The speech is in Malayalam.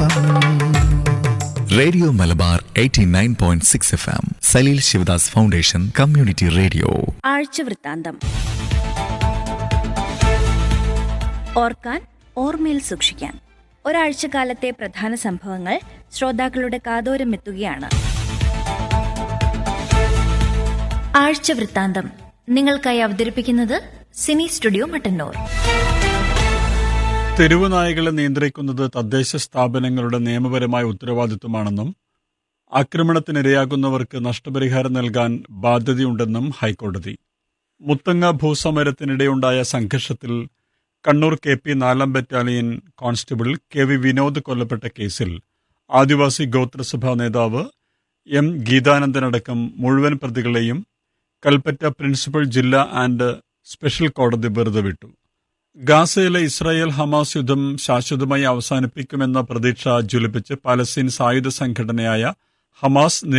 FM radio Malabar 89.6 F M Saleel Shivadas foundation community radio ആഴ്ചവൃത്താന്തം ഓർക്കാൻ ഓർമ്മയിൽ സൂക്ഷിക്കാൻ ഒരാഴ്ചക്കാലത്തെ പ്രധാന സംഭവങ്ങൾ ശ്രോതാക്കളുടെ കാതോരം എത്തുകയാണ് ആഴ്ചവൃത്താന്തം നിങ്ങൾക്കായി അവതരിപ്പിക്കുന്നത് സിനി സ്റ്റുഡിയോ മട്ടന്നൂർ തെരുവ് നായകളെ നിയന്ത്രിക്കുന്നത് തദ്ദേശ സ്ഥാപനങ്ങളുടെ നിയമപരമായ ഉത്തരവാദിത്വമാണെന്നും ആക്രമണത്തിനിരയാകുന്നവർക്ക് നഷ്ടപരിഹാരം നൽകാൻ ബാധ്യതയുണ്ടെന്നും ഹൈക്കോടതി മുത്തങ്ങ ഭൂസമരത്തിനിടെയുണ്ടായ സംഘർഷത്തിൽ കണ്ണൂർ കെ പി നാലാം battalion constable K V Vinod കൊല്ലപ്പെട്ട കേസിൽ ആദിവാസി ഗോത്രസഭാ നേതാവ് എം ഗീതാനന്ദനടക്കം മുഴുവൻ പ്രതികളെയും കൽപ്പറ്റ പ്രിൻസിപ്പൽ ജില്ലാ ആൻഡ് സ്പെഷ്യൽ കോടതി വെറുതെ വിട്ടു ഗാസയിലെ ഇസ്രായേൽ ഹമാസ് യുദ്ധം ശാശ്വതമായി അവസാനിപ്പിക്കുമെന്ന പ്രതീക്ഷ ജ്വലിപ്പിച്ച് പാലസ്തീൻ സായുധ സംഘടനയായ ഹമാസ്